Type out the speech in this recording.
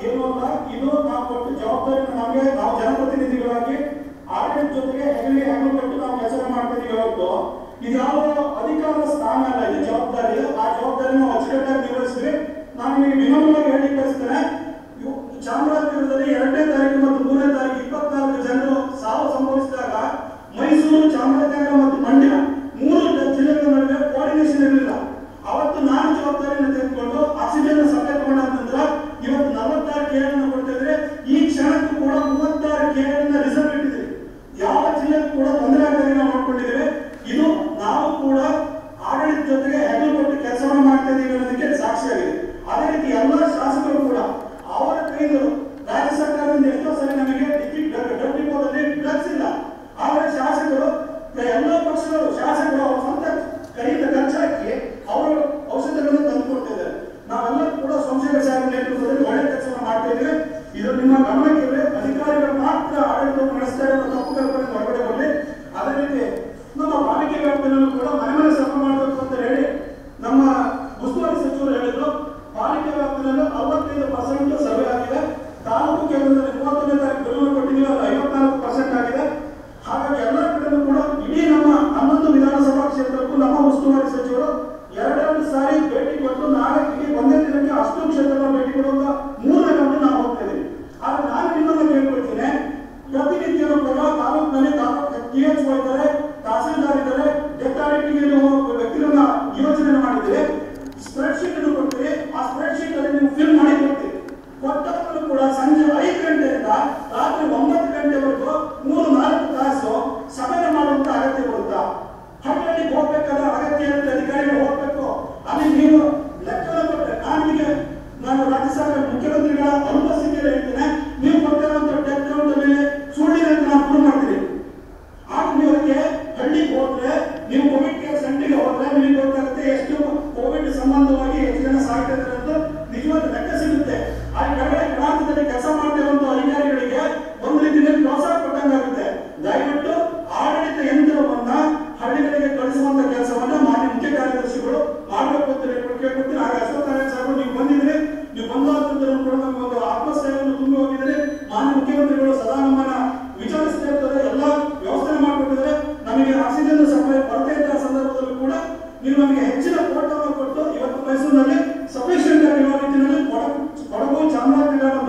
ಏನು ಅಲ್ಲ ಇದು ನಾವು ಕೊಟ್ಟ ಜವಾಬ್ದಾರಿ ನಮಗೆ ನಾವು ಜನಪ್ರತಿನಿಧಿಗಳಾಗಿ ಆಡಳಿತ ಜೊತೆಗೆ ಹೆಗಲಿ ಹೆಗಲು ಕೊಟ್ಟು ನಾವು ಕೆಲಸ ಮಾಡ್ತಾ ಇದೀವಿ ಹೊರತು ಇದು ಯಾವ ಅಧಿಕಾರದ ಸ್ಥಾನ ಅಲ್ಲ ಇದು ಜವಾಬ್ದಾರಿ ಆ ಜವಾಬ್ದಾರಿ ನಾವು ಅಚ್ಚುಕಟ್ಟಾಗಿ ನಿರ್ವಹಿಸಿದ್ರೆ ನಾನು ನಿಮಗೆ ವಿನಮ್ರವಾಗಿ ಹೇಳಿ ಕಳಿಸ್ತೇನೆ ಇವು- ಚಾಮರಾಜನಗರದಲ್ಲಿ ಎರಡನೇ ತಾರೀಕು ಮತ್ತು ಮೂರನೇ ತಾರೀಕು ಇಪ್ಪತ್ನಾಲ್ಕು ಜನರು ಸಾವು ಸಂಭವಿಸಿದಾಗ ಮೈಸೂರು ಚಾಮರಾಜನಗರ ಮತ್ತು ಮಂಡ್ಯ ಮೂರು ಜಿಲ್ಲೆಗಳ ನಡುವೆ ಕೋಆರ್ಡಿನೇಷನ್ ಇರಲಿಲ್ಲ ಅವತ್ತು ನಾನು ಜವಾಬ್ದಾರಿಯನ್ನು ತೆಗೆದುಕೊಂಡು ಆಕ್ಸಿಜನ್ ಸಪ್ಲೈ ತಗೊಂಡ ನಂತರ ಇವತ್ತು ನಲವತ್ತಾರು ಕೇರಳನ್ನು ಕೊಡ್ತಾ ಇದ್ರೆ ಈ ಕ್ಷಣಕ್ಕೂ ಕೂಡ ಮೂವತ್ತಾರು ಕೇರಳನ್ನ ರಿಸರ್ವ್ ಇಟ್ಟಿದ್ದೀವಿ ಯಾವ ಜಿಲ್ಲೆಗೂ ಕೂಡ ತೊಂದರೆ ಆಗದಂಗೆ ನಾವು ಮಾಡ್ಕೊಂಡಿದ್ದೇವೆ ಇದು ನಾವು ಕೂಡ ಆಡಳಿತ ಜೊತೆಗೆ ಹೆಗಲು ಕೊಟ್ಟು ಕೆಲಸವನ್ನು ಮಾಡ್ತಾ ಇದ್ದೀವಿ ಅನ್ನೋದಕ್ಕೆ ಸಾಕ್ಷಿಯಾಗಿದೆ ಅದೇ ರೀತಿ ಎಲ್ಲ ಶಾಸಕರು ಕೂಡ ಅವರ ಕೈಗಳು ರಾಜ್ಯ ಸರ್ಕಾರದಿಂದ ಎಷ್ಟೋ ಸರಿ ನಮಗೆ ಡ್ರಗ್ ಡಿಪೋದಲ್ಲಿ ಡ್ರಗ್ಸ್ ಇಲ್ಲ ಆದರೆ ಶಾಸಕರು ಎಲ್ಲ ಪಕ್ಷಗಳು ಶಾಸಕರು ಅವರ ಸ್ವಂತ ಕೈಯಿಂದ ಖರ್ಚಾಕಿ ಅವರು ಔಷಧಗಳನ್ನು ತಂದು ಕೊಡ್ತಿದ್ದಾರೆ ನಾವೆಲ್ಲ ಕೂಡ ಸೋಮಶೇಖರ ಸಾಹೇಬ್ ನೇತೃತ್ವದಲ್ಲಿ ಒಳ್ಳೆ ಕೆಲಸವನ್ನು ಮಾಡ್ತಾ ಇದ್ದೇವೆ ಇದು ನಿಮ್ಮ ಗಮನಕ್ಕೆ ಅಧಿಕಾರಿಗಳು ಮಾತ್ರ ಆಡಳಿತವನ್ನು ನಡೆಸ್ತಾ ಇರೋ ತಪ್ಪು ಕಲ್ಪನೆ ಹೊರಗಡೆ ಬರಲಿ ಅದೇ ರೀತಿ ನಮ್ಮ ಪಾಲಿಕೆ ವ್ಯಾಪ್ತಿಯಲ್ಲೂ ಕೂಡ ಮನೆ ಮನೆ ಸರ್ವೆ ಮಾಡಬೇಕು ಅಂತ ಹೇಳಿ ನಮ್ಮ ಉಸ್ತುವಾರಿ ಸಚಿವರು ಹೇಳಿದ್ರು ಪಾಲಿಕೆ ವ್ಯಾಪ್ತಿಯಲ್ಲಿ ಅರವತ್ತೈದು ಪರ್ಸೆಂಟ್ ಸರ್ವೆ ಆಗಿದೆ ತಾಲೂಕು ಕೇಂದ್ರದಲ್ಲಿ ಮೂವತ್ತೊಂದನೇ ತಾರೀಕು ಬಿಲ್ ಕೊಟ್ಟಿದ್ದೀವಿ ಅದು ಐವತ್ನಾಲ್ಕು ಪರ್ಸೆಂಟ್ ಆಗಿದೆ ಹಾಗಾಗಿ ಎಲ್ಲ ಕಡೆನೂ ಕೂಡ ಇಡೀ ನಮ್ಮ ಹನ್ನೊಂದು ವಿಧಾನಸಭಾ ಕ್ಷೇತ್ರಕ್ಕೂ ನಮ್ಮ ಉಸ್ತುವಾರಿ ಸಚಿವರು ಎರಡೆರಡು ಸಾರಿ ಭೇಟಿ ಕೊಟ್ಟು ನಾಳೆ ಇಡೀ ಒಂದೇ ದಿನಕ್ಕೆ ಅಷ್ಟು ಕ್ಷೇತ್ರಗಳ ಭೇಟಿ ಕೊಡುವಾಗ ಮೂರನೇ ಗಂಟೆ ನಾವು ಹೋಗ್ತಾ ಇದ್ದೀವಿ ಆದ್ರೆ ನಾನು ನಿಮ್ಮನ್ನು ಕೇಳ್ಕೊಳ್ತೀನಿ ಪ್ರತಿನಿತ್ಯನೂ ಕೂಡ ತಾಲೂಕಿನಲ್ಲಿ ಟಿ ಎಚ್ ಇದ್ದಾರೆ ತಹಸೀಲ್ದಾರ್ ಇದ್ದಾರೆ ಡೆತ್ ಆಡಿಟಿಂಗ್ ವ್ಯಕ್ತಿಗಳನ್ನ ಯೋಜನೆ ಮಾಡಿದ್ದೀವಿ ಸ್ಪ್ರೆಡ್ ಶೀಟ್ ಅನ್ನು ಕೊಡ್ತೀವಿ ಆ ಸ್ಪ್ರೆಡ್ ಶೀಟ್ ಅಲ್ಲಿ ನೀವು ಫಿಲ್ ಮಾಡಿ ಕೊಡ್ತೀವಿ ಕೊಟ್ಟವರು ಕೂಡ ಸಂಜೆ ಐದು ಗಂಟೆಯಿಂದ ರಾತ್ರಿ ಒಂಬತ್ತು ಗಂಟೆವರೆಗೂ ಮೂರು ನಾಲ್ಕು ತಾಸು ಸಭೆ ಮಾಡುವಂತ ಅಗತ್ಯ ಬರುತ್ತಾ ಹಳ್ಳಿಗೆ ಹೋಗ್ಬೇಕಾದ್ರೆ ಅಗತ್ಯ ಇರುತ್ತೆ ಅಧಿಕಾರಿಗಳು ಹೋಗ್ಬೇಕು ಅಲ್ಲಿ ನೀವು ಲೆಕ್ಕನ ಕೊಟ್ಟರೆ ನಾನು ನಿಮಗೆ ನಾನು ರಾಜ್ಯ ಸರ್ಕಾರ ಮುಖ್ಯಮಂತ್ರಿಗಳ ಅನುಪಸ್ಥಿತಿಯಲ್ಲಿ ಹೇಳ್ತೇನೆ ನೀವು ಕೊಟ್ಟಿರುವಂತ ಡೆತ್ ಕೌಂಟ್ ಮೇಲೆ ಸುಳ್ಳಿದೆ ಅಂತ ನಾನು ಪ್ರೂವ್ ಮಾಡ್ತೀನಿ ಆಗ ನೀವು ಅದಕ್ಕೆ ಹಳ್ಳಿಗೆ ಹೋದ್ರೆ ನೀವು ಕೋವಿಡ್ ಕೇರ್ ಸೆಂಟರ್ಗೆ ಹೋದ್ರೆ ನಿಮಗೆ ಗೊತ್ತಾಗುತ್ತೆ ಎಷ್ಟು ಕೋವಿಡ್ ಸಂಬಂಧವಾಗಿ ಎಷ್ಟು ಜನ ಸಾಯ್ತಾ ಇದ್ದಾರೆ ಅಂತ ನಿಜವಾದ ಲೆಕ್ಕ ಸಿಗುತ್ತೆ ಆ ಕೆಳಗಡೆ ಕ್ರಾಂತದಲ್ಲಿ ಕೆಲಸ ಮಾಡ್ತಿರುವಂತ ಅಧಿಕಾರಿಗಳಿಗೆ ಒಂದು ರೀತಿಯಲ್ಲಿ ಪ್ರೋತ್ಸಾಹ ಕೊಟ್ಟಂಗಾಗುತ್ತೆ ದಯವಿಟ್ಟು ಆಡಳಿತ ಯಂತ್ರವನ್ನ ಹಳ್ಳಿಗಳಿಗೆ ಕಳಿಸುವಂತ ಕೆಲಸವನ್ನ ಮಾನ್ಯ ಮುಖ್ಯ ಕಾರ್ಯದರ್ಶಿಗಳು ಮಾಡಬೇಕು ಅಂತ ಹೇಳ್ಬಿಟ್ಟು ಕೇಳ್ಕೊಡ್ತೀನಿ ಹಾಗೆ ಅಶ್ವತ್ಥ ನಾರಾಯಣ ಸಾಹೇಬರು ನೀವು ಬಂದಿದ್ರಿ ನೀವು ಬಂದಾದ ನಂತರ ಕೂಡ ನಮಗೆ ಒಂದು ಆತ್ಮಸ್ಥೈರ್ಯವನ್ನು ತುಂಬಿ ಹೋಗಿದ್ರೆ ಮಾನ್ಯ ಮುಖ್ಯಮಂತ್ರಿಗಳು ಸದಾ ನಮ್ಮನ್ನ ವಿಚಾರಿಸ್ತಾ ಇರ್ತಾರೆ ಎಲ್ಲ ವ್ಯವಸ್ಥೆ ಮಾಡಿಕೊಟ್ಟಿದ್ದಾರೆ ನಮಗೆ ಆಕ್ಸಿಜನ್ ಸಪ್ಲೈ ಕೊರತೆ ಇದ್ದ ಸಂದರ್ಭದಲ್ಲೂ ಕೂಡ ನೀವು ನಮಗೆ ಹೆಚ್ಚಿನ ಕೋಟವನ್ನು ಕೊಟ್ಟು ಇವತ್ತು ಮೈಸೂರಿನಲ್ಲಿ ಸಫಿಷಿಯಂಟ್ ಆಗಿರುವ ರೀತಿಯಲ್ಲಿ ಕೊಡಗು ಕೊಡಗು ಚಾಮರಾಜನಗರ